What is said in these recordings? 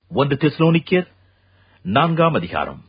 ஒன்று தெஸ்லோனிக்கேர் நான்காம் அதிகாரம்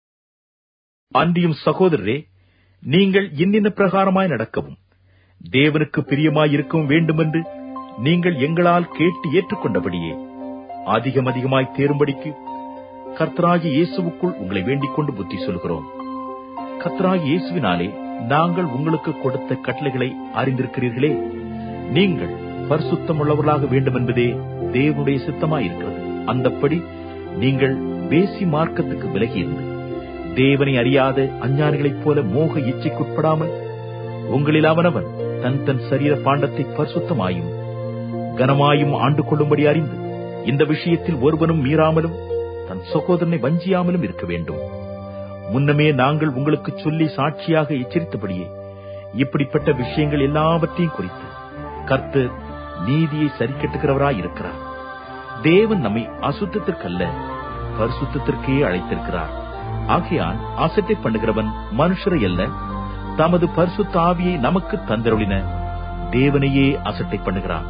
அன்றியும் சகோதரரே நீங்கள் இன்னின்ன பிரகாரமாய் நடக்கவும் தேவனுக்கு பிரியமாயிருக்கவும் வேண்டுமென்று நீங்கள் எங்களால் கேட்டு ஏற்றுக்கொண்டபடியே அதிகம் அதிகமாய் தேரும்படிக்கு கர்த்தராகி இயேசுவுக்குள் உங்களை வேண்டிக் கொண்டு புத்தி சொல்கிறோம் கர்த்தராகி இயேசுவினாலே நாங்கள் உங்களுக்கு கொடுத்த கட்டளைகளை அறிந்திருக்கிறீர்களே நீங்கள் பரிசுத்தமுள்ளவர்களாக வேண்டும் என்பதே தேவனுடைய சித்தமாயிருக்கிறது அந்தப்படி நீங்கள் வேசி மார்க்கத்துக்கு விலகியிருந்து தேவனை அறியாத அஞ்ஞானிகளைப் போல மோக இச்சைக்குட்படாமல் உங்களில் அவனவன் தன் தன் சரீர பாண்டத்தை பரிசுத்தமாயும் கனமாயும் ஆண்டு கொள்ளும்படி அறிந்து இந்த விஷயத்தில் ஒருவனும் மீறாமலும் தன் சகோதரனை வஞ்சியாமலும் இருக்க வேண்டும் முன்னமே நாங்கள் உங்களுக்கு சொல்லி சாட்சியாக எச்சரித்தபடியே இப்படிப்பட்ட விஷயங்கள் எல்லாவற்றையும் குறித்து கர்த்தர் நீதியை சரிக்கட்டுகிறவராய் இருக்கிறார் தேவன் நம்மை அசுத்தத்திற்கல்ல பரிசுத்தத்திற்கே அழைத்திருக்கிறார் ஆகையால் அசட்டை பண்ணுகிறவன் மனுஷரை அல்ல தமது பரிசுத்த ஆவியை நமக்கு தந்தருளின தேவனையே அசட்டை பண்ணுகிறான்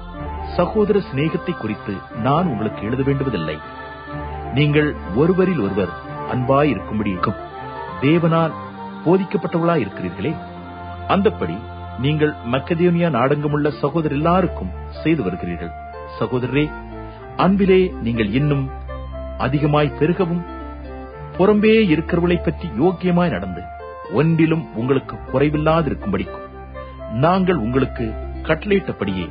சகோதர சிநேகத்தை குறித்து நான் உங்களுக்கு எழுத வேண்டுவதில்லை நீங்கள் ஒருவரில் ஒருவர் அன்பாய் இருக்கும்படி இருக்கும் தேவனால் போதிக்கப்பட்டவர்களாய் இருக்கிறீர்களே அந்தப்படி நீங்கள் மக்கதேனியா நாடங்கமுள்ள சகோதரர் எல்லாருக்கும் செய்து வருகிறீர்கள் சகோதரரே அன்பிலே நீங்கள் இன்னும் அதிகமாய் பெருகவும் புறம்பே இருக்கிறவர்களை பற்றி யோக்கியமாய் நடந்து ஒன்றிலும் உங்களுக்கு குறைவில்லாதிருக்கும்படிக்கும் நாங்கள் உங்களுக்கு கட்டளையிட்டபடியே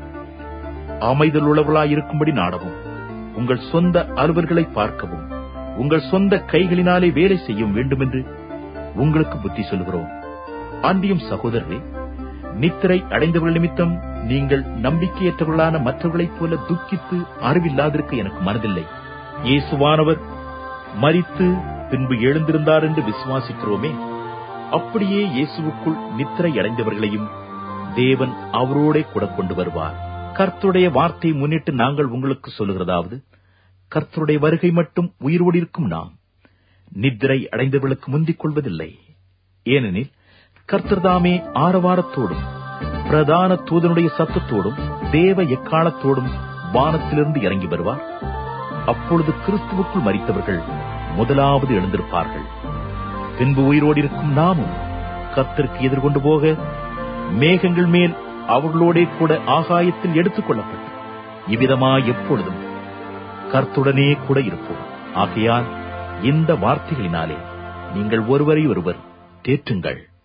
அமைதலுள்ளவர்களாயிருக்கும்படி நாடவும் உங்கள் சொந்த அலுவல்களை பார்க்கவும் உங்கள் சொந்த கைகளினாலே வேலை செய்யும் வேண்டுமென்று உங்களுக்கு புத்தி சொல்கிறோம் அன்றியும் சகோதரரே நித்திரை அடைந்தவர்கள் நிமித்தம் நீங்கள் நம்பிக்கையற்றவர்களான மற்றவர்களைப் போல துக்கித்து அறிவில்லாதிருக்க எனக்கு மனதில்லை இயேசுவானவர் மரித்து பின்பு எழுந்திருந்தார் என்று விசுவாசிக்கிறோமே அப்படியே இயேசுவுக்குள் நித்திரை அடைந்தவர்களையும் தேவன் அவரோடே கூட கொண்டு வருவார் கர்த்தருடைய வார்த்தையை முன்னிட்டு நாங்கள் உங்களுக்கு சொல்லுகிறதாவது கர்த்தருடைய வருகை மட்டும் உயிரோடு இருக்கும் நாம் நித்திரை அடைந்தவர்களுக்கு முந்திக் கொள்வதில்லை ஏனெனில் கர்த்தர்தாமே ஆரவாரத்தோடும் பிரதான தூதனுடைய சத்தத்தோடும் தேவ எக்காலத்தோடும் வானத்திலிருந்து இறங்கி வருவார் அப்பொழுது கிறிஸ்துவுக்குள் மறித்தவர்கள் முதலாவது எழுந்திருப்பார்கள் பின்பு உயிரோடு இருக்கும் நாமும் கர்த்தருக்கு எதிர்கொண்டு போக மேகங்கள் மேல் அவர்களோடே கூட ஆகாயத்தில் எடுத்துக் கொள்ளப்பட்டு இவ்விதமாய் எப்பொழுதும் கர்த்துடனே கூட இருப்போம் ஆகையால் இந்த வார்த்தைகளினாலே நீங்கள் ஒருவரை ஒருவர் தேற்றுங்கள்